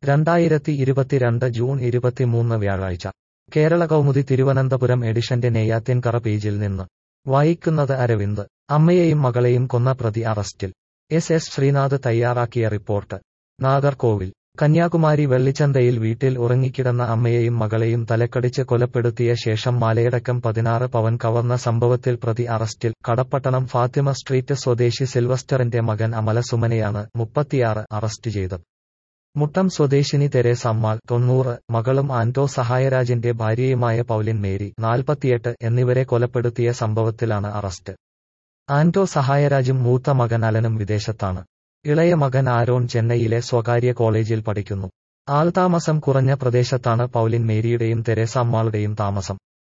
രണ്ടായിരത്തി ഇരുപത്തിരണ്ട് ജൂൺ ഇരുപത്തിമൂന്ന് വ്യാഴാഴ്ച കേരള കൗമുദി തിരുവനന്തപുരം എഡിഷന്റെ നെയ്യാറ്റിൻകറ പേജിൽ നിന്ന് വായിക്കുന്നത് അരവിന്ദ് അമ്മയെയും മകളെയും കൊന്ന പ്രതി അറസ്റ്റിൽ എസ് എസ് ശ്രീനാഥ് തയ്യാറാക്കിയ റിപ്പോർട്ട് നാഗർകോവിൽ കന്യാകുമാരി വെള്ളിച്ചന്തയിൽ വീട്ടിൽ ഉറങ്ങിക്കിടന്ന അമ്മയെയും മകളെയും തലക്കടിച്ച് കൊലപ്പെടുത്തിയ ശേഷം മാലയടക്കം പതിനാറ് പവൻ കവർന്ന സംഭവത്തിൽ പ്രതി അറസ്റ്റിൽ കടപ്പട്ടണം ഫാത്തിമ സ്ട്രീറ്റ് സ്വദേശി സിൽവസ്റ്ററിന്റെ മകൻ അമല സുമനെയാണ് മുപ്പത്തിയാറ് അറസ്റ്റ് ചെയ്തത് മുട്ടം സ്വദേശിനി തെരേസ അമ്മാൾ തൊണ്ണൂറ് മകളും ആന്റോ സഹായരാജിന്റെ ഭാര്യയുമായ പൗലിൻ മേരി നാൽപ്പത്തിയെട്ട് എന്നിവരെ കൊലപ്പെടുത്തിയ സംഭവത്തിലാണ് അറസ്റ്റ് ആന്റോ സഹായരാജും മൂത്ത മകൻ അലനും വിദേശത്താണ് ഇളയ മകൻ ആരോൺ ചെന്നൈയിലെ സ്വകാര്യ കോളേജിൽ പഠിക്കുന്നു ആൾതാമസം കുറഞ്ഞ പ്രദേശത്താണ് പൗലിൻ മേരിയുടെയും തെരേസ അമ്മാളുടെയും താമസം